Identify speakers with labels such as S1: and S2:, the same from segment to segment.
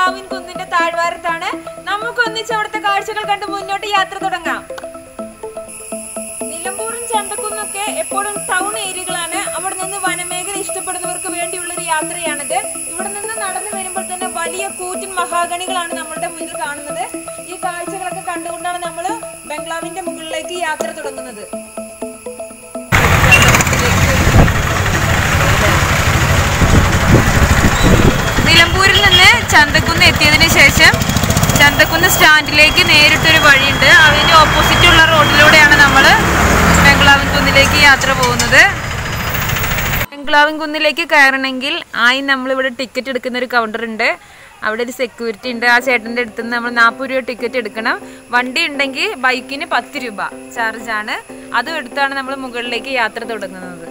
S1: ബംഗ്ലാവിൻ കുന്നിന്റെ താഴ്വാരത്താണ് നമുക്ക് ഒന്നിച്ച് അവിടുത്തെ കാഴ്ചകൾ കണ്ട് മുന്നോട്ട് യാത്ര തുടങ്ങാം നിലമ്പൂരും ചന്തക്കുന്നൊക്കെ എപ്പോഴും ടൗൺ ഏരിയകളാണ് അവിടെ നിന്ന് വനമേഖല ഇഷ്ടപ്പെടുന്നവർക്ക് വേണ്ടിയുള്ള ഒരു യാത്രയാണിത് ഇവിടെ നിന്ന് നടന്നു വരുമ്പോൾ തന്നെ വലിയ കൂറ്റൻ മഹാഗണികളാണ് നമ്മളുടെ മുന്നിൽ കാണുന്നത് ഈ കാഴ്ചകളൊക്കെ കണ്ടുകൊണ്ടാണ് നമ്മൾ ബംഗ്ലാവിന്റെ മുകളിലേക്ക് യാത്ര തുടങ്ങുന്നത് നിലമ്പൂരിൽ നിന്ന് ചന്തക്കുന്ന് എത്തിയതിനു ശേഷം ചന്തക്കുന്ന് സ്റ്റാൻഡിലേക്ക് നേരിട്ടൊരു വഴിയുണ്ട് അതിന്റെ ഓപ്പോസിറ്റ് ഉള്ള റോഡിലൂടെയാണ് നമ്മൾ ബംഗ്ലാവിൻ കുന്നിലേക്ക് യാത്ര പോകുന്നത് ബംഗ്ലാവിൻ കുന്നിലേക്ക് കയറണമെങ്കിൽ ആയി നമ്മളിവിടെ ടിക്കറ്റ് എടുക്കുന്ന ഒരു കൗണ്ടർ ഉണ്ട് അവിടെ ഒരു സെക്യൂരിറ്റി ഉണ്ട് ആ ചേട്ടൻ്റെ അടുത്ത് നിന്ന് നമ്മൾ നാൽപ്പത് രൂപ ടിക്കറ്റ് എടുക്കണം വണ്ടി ഉണ്ടെങ്കിൽ ബൈക്കിന് പത്ത് രൂപ ചാർജാണ് അതും എടുത്താണ് നമ്മൾ മുകളിലേക്ക് യാത്ര തുടങ്ങുന്നത്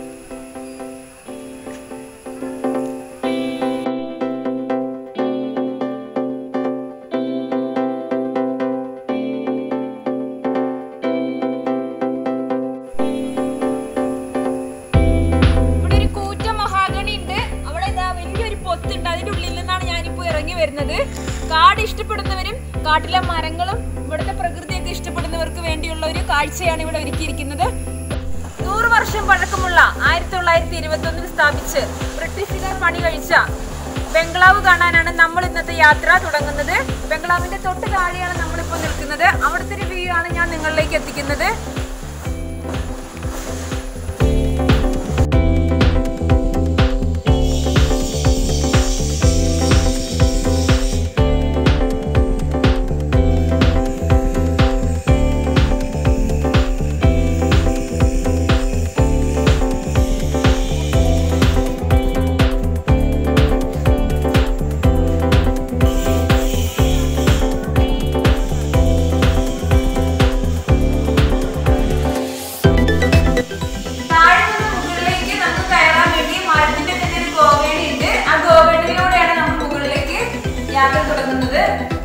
S1: ഇവിടെ ഒരു കൂറ്റ മഹാഗണി ഉണ്ട് അവിടെ ഇതാ വലിയൊരു പൊത്തുണ്ട് അതിന്റെ ഉള്ളിൽ നിന്നാണ് ഞാനിപ്പോ ഇറങ്ങി വരുന്നത് കാട് ഇഷ്ടപ്പെടുന്നവരും കാട്ടിലെ മരങ്ങളും ഇവിടുത്തെ പ്രകൃതിയൊക്കെ ഇഷ്ടപ്പെടുന്നവർക്ക് വേണ്ടിയുള്ള ഒരു കാഴ്ചയാണ് ഇവിടെ ഒരുക്കിയിരിക്കുന്നത് നൂറ് വർഷം പഴക്കമുള്ള ആയിരത്തി തൊള്ളായിരത്തി ഇരുപത്തി ഒന്നിൽ സ്ഥാപിച്ച് ബ്രിട്ടീഷുകാർ പണി കഴിച്ച ബംഗ്ലാവ് കാണാനാണ് നമ്മൾ ഇന്നത്തെ യാത്ര തുടങ്ങുന്നത് ബംഗ്ലാവിന്റെ തൊട്ട് താഴെയാണ് നമ്മളിപ്പോൾ നിൽക്കുന്നത് അവിടുത്തെ ഒരു വ്യൂ ആണ് ഞാൻ നിങ്ങളിലേക്ക് എത്തിക്കുന്നത് താഴെ നിന്ന് മുകളിലേക്ക് നമുക്ക് കയറാൻ വേണ്ടി മരത്തിന്റെ തന്നെ ഒരു ഗോവേണി ഉണ്ട് ആ ഗോവേണിയിലൂടെയാണ് നമ്മൾ മുകളിലേക്ക് യാത്ര തുടങ്ങുന്നത്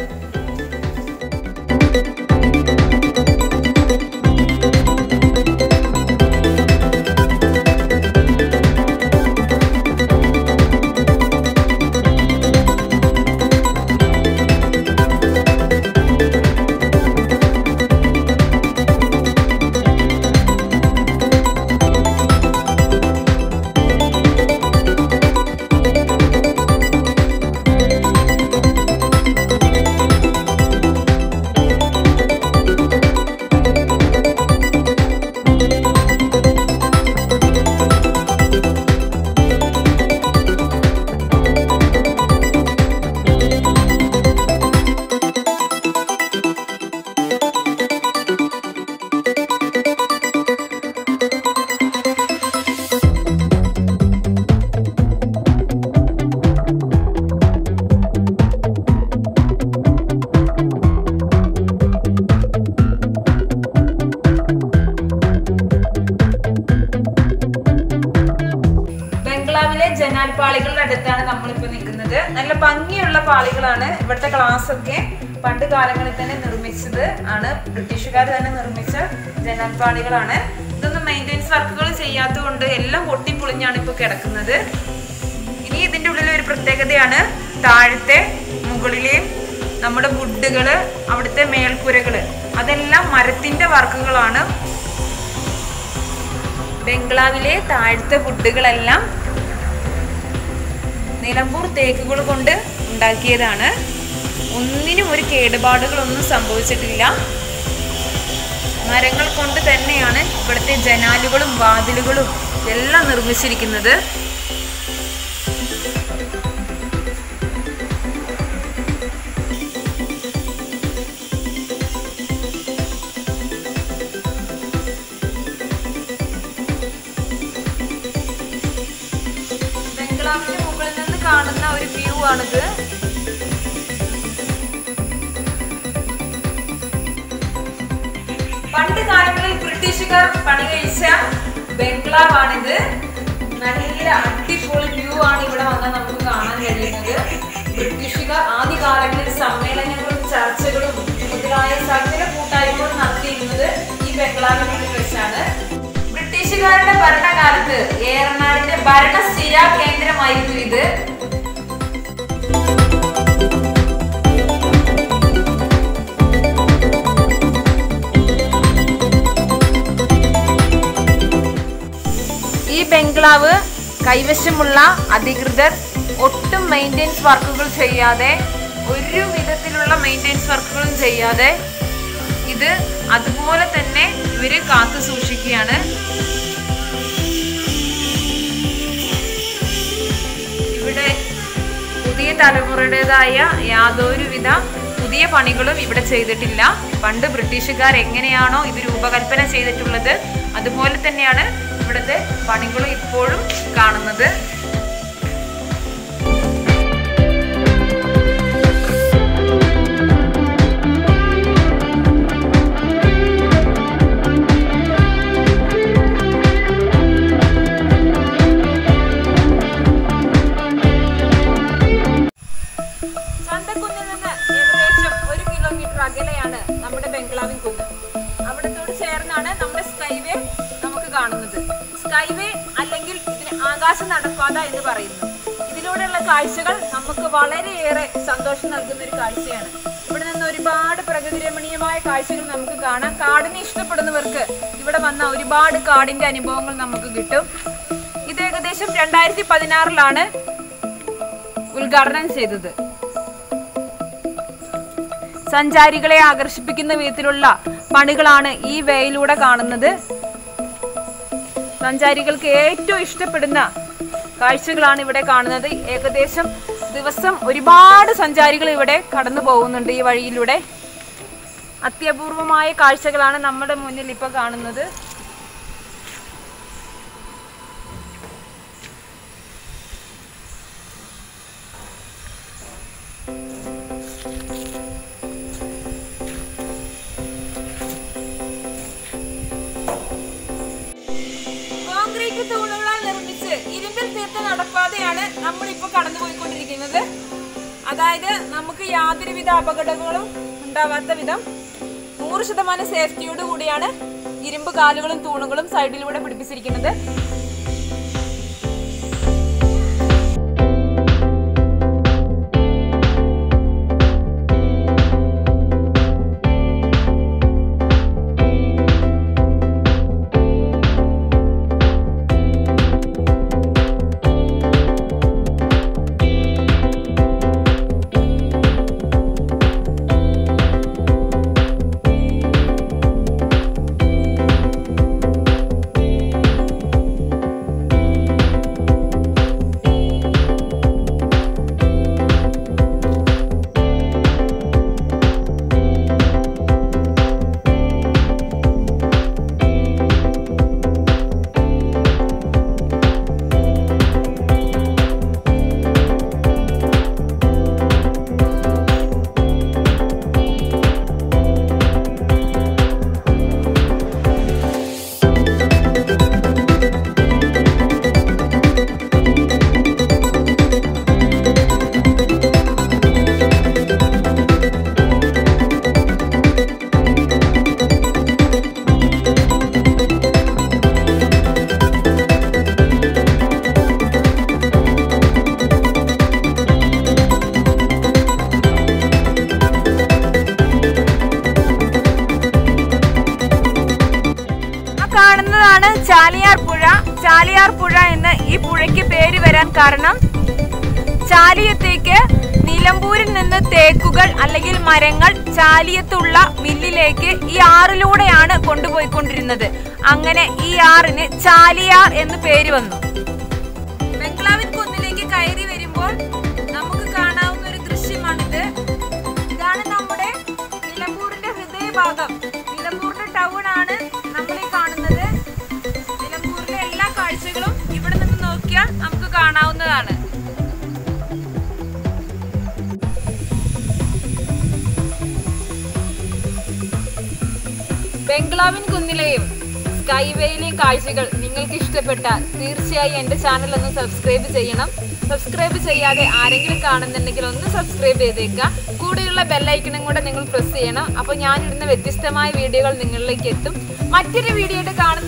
S1: ബംഗ്ലാവിലെ ജനാൽ പാളികളുടെ അടുത്താണ് നമ്മളിപ്പോ നിൽക്കുന്നത് നല്ല ഭംഗിയുള്ള പാളികളാണ് ഇവിടുത്തെ ക്ലാസ് ഒക്കെ പണ്ട് കാലങ്ങളിൽ തന്നെ നിർമ്മിച്ചത് ആണ് ബ്രിട്ടീഷുകാർ തന്നെ നിർമ്മിച്ച ജനാൽ പാളികളാണ് ഇതൊന്നും മെയിൻ്റെനൻസ് വർക്കുകൾ ചെയ്യാത്തതുകൊണ്ട് എല്ലാം പൊട്ടിപ്പൊളിഞ്ഞാണ് ഇപ്പോൾ കിടക്കുന്നത് ഇനി ഇതിൻ്റെ ഉള്ളിൽ ഒരു പ്രത്യേകതയാണ് താഴത്തെ മുകളിലെയും നമ്മുടെ വുഡുകള് അവിടുത്തെ മേൽക്കുരകള് അതെല്ലാം മരത്തിന്റെ വർക്കുകളാണ് ബംഗ്ലാവിലെ താഴത്തെ വുഡുകളെല്ലാം നിലമ്പൂർ തേക്കുകൾ കൊണ്ട് ഉണ്ടാക്കിയതാണ് ഒന്നിനും ഒരു കേടുപാടുകളൊന്നും സംഭവിച്ചിട്ടില്ല മരങ്ങൾ കൊണ്ട് തന്നെയാണ് ഇവിടുത്തെ ജനാലുകളും വാതിലുകളും എല്ലാം നിർമ്മിച്ചിരിക്കുന്നത് ബംഗ്ലാവിന്റെ മുകളിൽ നിന്ന് കാണുന്ന ഒരു വ്യൂ ആണിത് പണ്ട് കാലങ്ങളിൽ ബ്രിട്ടീഷുകാർ പണി കഴിച്ച ബംഗ്ലാവാണിത് നല്ല അടിപൊളി വ്യൂ ആണ് ഇവിടെ വന്നാൽ നമുക്ക് കാണാൻ കഴിയുന്നത് ബ്രിട്ടീഷുകാർ ആദ്യകാലങ്ങളിൽ സമ്മേളനങ്ങളും ചർച്ചകളും മുതലായ സകല കൂട്ടായ്മകളും നടത്തിയിരുന്നത് ഈ ബംഗ്ലാവിനുള്ളിൽ വെച്ചാണ് ബ്രിട്ടീഷുകാരുടെ ഭരണകാലത്ത് ഏറനാടിന്റെ ഭരണസ്ഥിര കേന്ദ്രമായിരുന്നു ഇത് ബംഗ്ലാവ് കൈവശമുള്ള അധികൃതർ ഒട്ടും മെയിൻ്റെനൻസ് വർക്കുകൾ ചെയ്യാതെ ഒരു വിധത്തിലുള്ള മെയിൻ്റെനൻസ് വർക്കുകളും ചെയ്യാതെ ഇത് അതുപോലെ തന്നെ ഇവര് കാത്തു സൂക്ഷിക്കുകയാണ് ഇവിടെ പുതിയ തലമുറയുടേതായ യാതൊരുവിധ പുതിയ പണികളും ഇവിടെ ചെയ്തിട്ടില്ല പണ്ട് ബ്രിട്ടീഷുകാർ എങ്ങനെയാണോ ഇത് രൂപകൽപ്പന ചെയ്തിട്ടുള്ളത് അതുപോലെ തന്നെയാണ് ഇവിടുത്തെ പണികളും ഇപ്പോഴും കാണുന്നത് ചന്തക്കുന്നിൽ നിന്ന് ഏകദേശം ഒരു കിലോമീറ്റർ അകലെയാണ് നമ്മുടെ ബംഗ്ലാവിൻ കുന്ന് അവിടത്തോട് ചേർന്നാണ് നമ്മുടെ സ്കൈവേ നമുക്ക് കാണുന്നത് സ്കൈവേ അല്ലെങ്കിൽ ഇതിന് ആകാശ നടപ്പാത എന്ന് പറയുന്നു ഇതിലൂടെയുള്ള കാഴ്ചകൾ നമുക്ക് വളരെയേറെ സന്തോഷം നൽകുന്ന ഒരു കാഴ്ചയാണ് ഇവിടെ നിന്ന് ഒരുപാട് പ്രകൃതി രമണീയമായ കാഴ്ചകൾ നമുക്ക് കാണാം കാടിനെ ഇഷ്ടപ്പെടുന്നവർക്ക് ഇവിടെ വന്ന ഒരുപാട് കാടിന്റെ അനുഭവങ്ങൾ നമുക്ക് കിട്ടും ഇത് ഏകദേശം രണ്ടായിരത്തി പതിനാറിലാണ് ഉദ്ഘാടനം ചെയ്തത് സഞ്ചാരികളെ ആകർഷിപ്പിക്കുന്ന വിധത്തിലുള്ള പണികളാണ് ഈ വേയിലൂടെ കാണുന്നത് സഞ്ചാരികൾക്ക് ഏറ്റവും ഇഷ്ടപ്പെടുന്ന കാഴ്ചകളാണ് ഇവിടെ കാണുന്നത് ഏകദേശം ദിവസം ഒരുപാട് സഞ്ചാരികൾ ഇവിടെ കടന്നു പോകുന്നുണ്ട് ഈ വഴിയിലൂടെ അത്യപൂർവമായ കാഴ്ചകളാണ് നമ്മുടെ മുന്നിൽ ഇപ്പൊ കാണുന്നത് കോൺക്രീറ്റ് തൂണുകളാൽ നിർമ്മിച്ച് ഇരുമ്പിൽ തീർത്ത നടപ്പാതയാണ് നമ്മൾ ഇപ്പോൾ കടന്നുപോയിക്കൊണ്ടിരിക്കുന്നത് അതായത് നമുക്ക് യാതൊരുവിധ അപകടങ്ങളും ഉണ്ടാവാത്ത വിധം നൂറ് ശതമാനം സേഫ്റ്റിയോട് കൂടിയാണ് ഇരുമ്പ് കാലുകളും തൂണുകളും സൈഡിലൂടെ പിടിപ്പിച്ചിരിക്കുന്നത് ആ കാണുന്നതാണ് ചാലിയാർ പുഴ ചാലിയാർ പുഴ എന്ന് ഈ പുഴയ്ക്ക് പേര് വരാൻ കാരണം ചാലിയത്തേക്ക് നിലമ്പൂരിൽ നിന്ന് തേക്കുകൾ അല്ലെങ്കിൽ മരങ്ങൾ ചാലിയത്തുള്ള മില്ലിലേക്ക് ഈ ആറിലൂടെയാണ് കൊണ്ടുപോയിക്കൊണ്ടിരുന്നത് അങ്ങനെ ഈ ആറിന് ചാലിയാർ എന്ന് പേര് വന്നു ബംഗ്ലാവിൻ കുന്നിലേക്ക് കയറി വരുമ്പോൾ നമുക്ക് കാണാവുന്ന ഒരു ദൃശ്യമാണിത് ഇതാണ് നമ്മുടെ നിലമ്പൂരിന്റെ ഹൃദയഭാഗം നിലമ്പൂരിന്റെ ടൗൺ ആണ് നമ്മൾ ഈ കാണുന്നത് നിലമ്പൂരിലെ എല്ലാ കാഴ്ചകളും ഇവിടെ നിന്ന് നോക്കിയാൽ നമുക്ക് കാണാവുന്നതാണ് ബംഗ്ലാവിൻ കുന്നിലെയും സ്കൈവേയിലെയും കാഴ്ചകൾ നിങ്ങൾക്ക് ഇഷ്ടപ്പെട്ടാൽ തീർച്ചയായും എൻ്റെ ചാനൽ ഒന്ന് സബ്സ്ക്രൈബ് ചെയ്യണം സബ്സ്ക്രൈബ് ചെയ്യാതെ ആരെങ്കിലും കാണുന്നുണ്ടെങ്കിൽ ഒന്ന് സബ്സ്ക്രൈബ് ചെയ്തേക്കുക കൂടെയുള്ള ബെല്ലൈക്കണും കൂടെ നിങ്ങൾ പ്രസ് ചെയ്യണം അപ്പോൾ ഞാനിടുന്ന വ്യത്യസ്തമായ വീഡിയോകൾ നിങ്ങളിലേക്ക് എത്തും മറ്റൊരു വീഡിയോ ആയിട്ട് കാണുന്ന